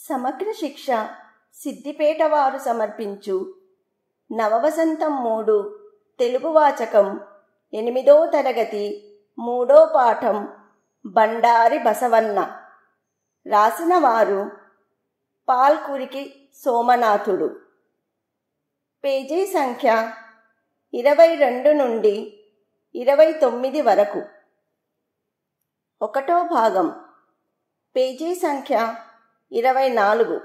సమగ్ర శిక్ష సిద్దిపేట వారు సమర్పించు నవవసంతం మూడు తెలుగు వాచకం ఎనిమిదో తరగతి మూడో పాఠం బండారి బసవన్న రాసిన వారు పాల్కురికి సోమనాథుడు పేజీ సంఖ్య ఇరవై రెండు నుండి ఇరవై తొమ్మిది వరకు ఒకటో భాగం పేజీ సంఖ్య ఇరవై నాలుగు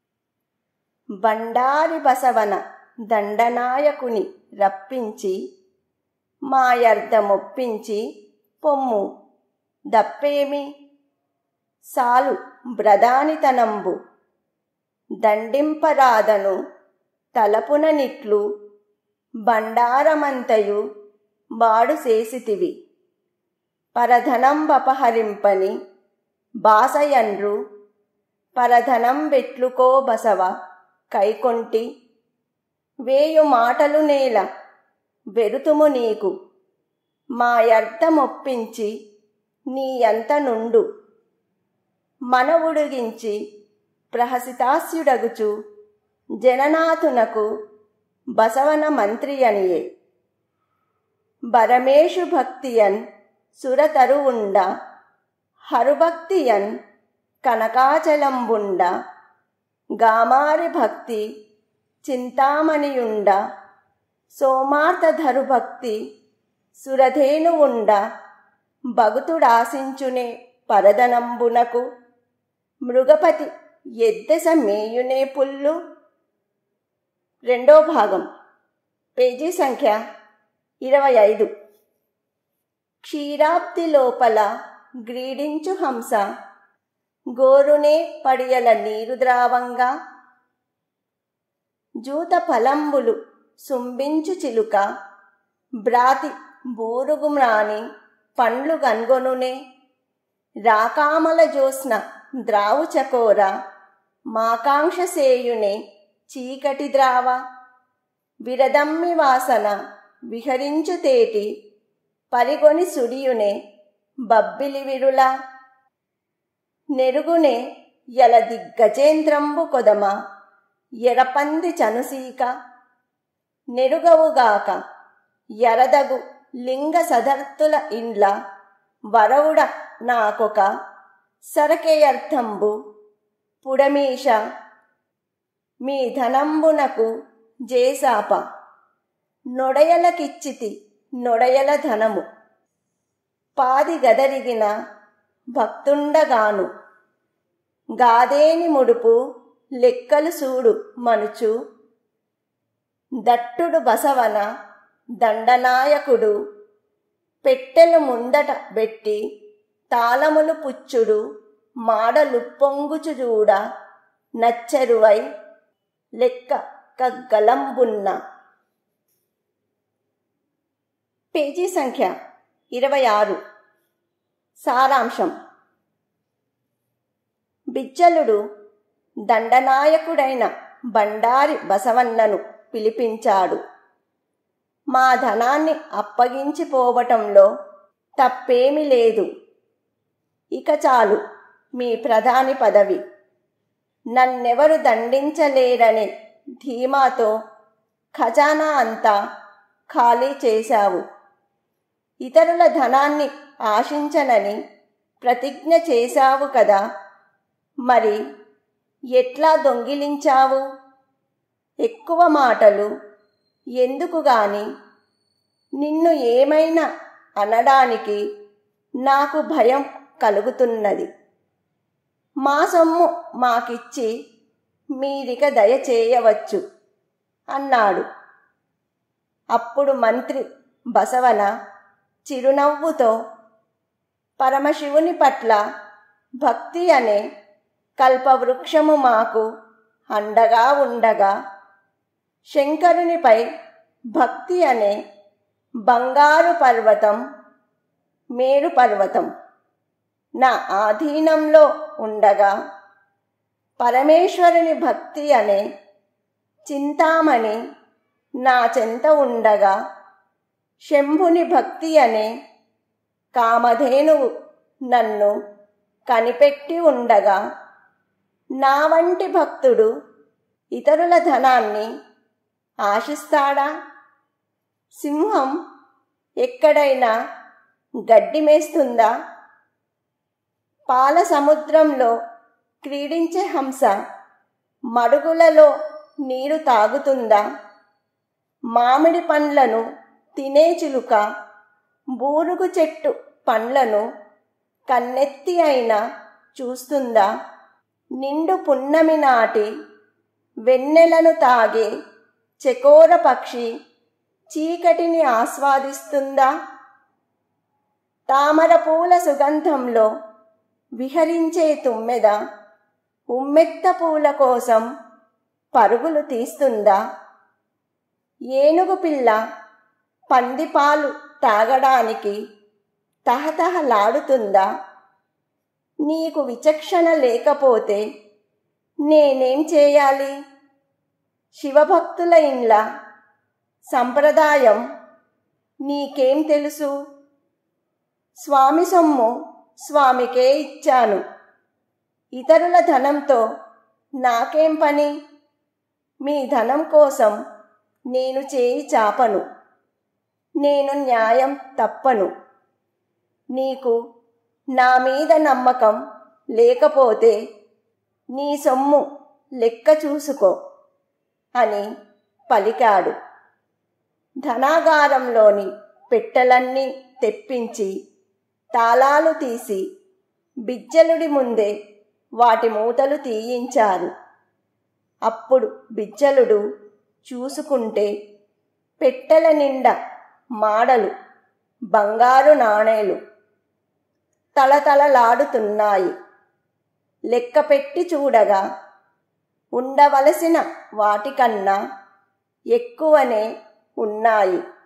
బండారి బసవన దండనాయకుని రప్పించి మాయర్ధమొప్పించి పొమ్ము దప్పేమి సాలు బ్రదానితనంబు దండింపరాదను తలపున నిట్లు బండారమంతయు బాడు చేసితివి పరధనంబపహరింపని బాసయండ్రు పరధనం వెట్లుకో బసవ కైకొంటి వేయు మాటలు నేల వెరుతుము నీకు మాయర్థమొప్పించి నీ అంత నుండు మనవుడిగించి ప్రహసితాస్యుడగుచు జననాథునకు బసవన మంత్రి అనియే బరమేషు భక్తియన్ సురతరువుండ హరుభక్తియన్ కనకాచలంబుండ గామారి భక్తి చింతామణియుండ సోమార్థధరు భక్తి సురధేనువుండ భగుతుడాశించునే పరదనంబునకు మృగపతి ఎద్దెస మేయునే పుల్లు రెండో భాగం పేజీ సంఖ్య ఇరవై ఐదు క్షీరాబ్ది లోపల గ్రీడించు హంస గోరునే పడియల నీరు ద్రావంగా జూత ఫలంబులు సుంబించు చిలుక బ్రాతి బోరుగుమ్రాని పండ్లు గన్గొనునే రాకామల జోస్న ద్రావు చకోర మాకాంక్ష సేయునే చీకటి ద్రావ విరదమ్మి వాసన విహరించు తేటి పరిగొని సుడియునే బబ్బిలి విరుల నెరుగునే ఎల దిగ్గజేంద్రంబు కొదమ ఎరపంది చనుసీక నెరుగవుగాక ఎరదగు లింగ సదర్తుల ఇండ్ల వరవుడ నాకొక సరకేయర్థంబు పుడమీష మీ ధనంబునకు జేసాప నొడయలకిచ్చితి నొడయల ధనము పాది గదరిగిన భక్తుండగాను గాదేని ముడుపు లెక్కలు సూడు మనుచు దట్టుడు బసవన దండనాయకుడు పెట్టెలు ముందట బెట్టి తాళములు పుచ్చుడు మాడలు పొంగుచు చూడ నచ్చెరువై లెక్క కగ్గలంబున్న పేజీ సంఖ్య ఇరవై ఆరు సారాంశం బిజ్జలుడు దండనాయకుడైన బండారి బసవన్నను పిలిపించాడు మా ధనాన్ని అప్పగించిపోవటంలో తప్పేమీ లేదు ఇక చాలు మీ ప్రధాని పదవి నన్నెవరు దండించలేరని ధీమాతో ఖజానా అంతా ఖాళీ చేశావు ఇతరుల ధనాన్ని ఆశించనని ప్రతిజ్ఞ చేశావు కదా మరి ఎట్లా దొంగిలించావు ఎక్కువ మాటలు ఎందుకు గాని నిన్ను ఏమైనా అనడానికి నాకు భయం కలుగుతున్నది మా సొమ్ము మాకిచ్చి మీరిక దయచేయవచ్చు అన్నాడు అప్పుడు మంత్రి బసవన చిరునవ్వుతో పరమశివుని పట్ల భక్తి అనే కల్పవృక్షము మాకు అండగా ఉండగా శంకరునిపై భక్తి అనే బంగారు పర్వతం మేరు పర్వతం నా ఆధీనంలో ఉండగా పరమేశ్వరుని భక్తి అనే చింతామణి నా చెంత ఉండగా శంభుని భక్తి అనే కామధేనువు నన్ను కనిపెట్టి ఉండగా నా వంటి భక్తుడు ఇతరుల ధనాన్ని ఆశిస్తాడా సింహం ఎక్కడైనా గడ్డి మేస్తుందా పాల సముద్రంలో క్రీడించే హంస మడుగులలో నీరు తాగుతుందా మామిడి పండ్లను తినే చిలుక బూరుగు చెట్టు పండ్లను కన్నెత్తి అయినా చూస్తుందా నిండు పున్నమి నాటి వెన్నెలను తాగే చెకోర పక్షి చీకటిని ఆస్వాదిస్తుందా తామర పూల సుగంధంలో విహరించే తుమ్మెద ఉమ్మెత్త పూల కోసం పరుగులు తీస్తుందా ఏనుగు పిల్ల పందిపాలు తాగడానికి తహతహలాడుతుందా నీకు విచక్షణ లేకపోతే నేనేం చేయాలి శివభక్తుల ఇండ్ల సంప్రదాయం నీకేం తెలుసు స్వామి సొమ్ము స్వామికే ఇచ్చాను ఇతరుల ధనంతో నాకేం పని మీ ధనం కోసం నేను చేయి చాపను నేను న్యాయం తప్పను నీకు నా మీద నమ్మకం లేకపోతే నీ సొమ్ము లెక్క చూసుకో అని పలికాడు ధనాగారంలోని పెట్టెలన్నీ తెప్పించి తాళాలు తీసి బిజ్జలుడి ముందే వాటి మూతలు తీయించారు అప్పుడు బిజ్జలుడు చూసుకుంటే పెట్టెల నిండా మాడలు బంగారు నాణేలు తలతలలాడుతున్నాయి లెక్క పెట్టి చూడగా ఉండవలసిన వాటికన్నా ఎక్కువనే ఉన్నాయి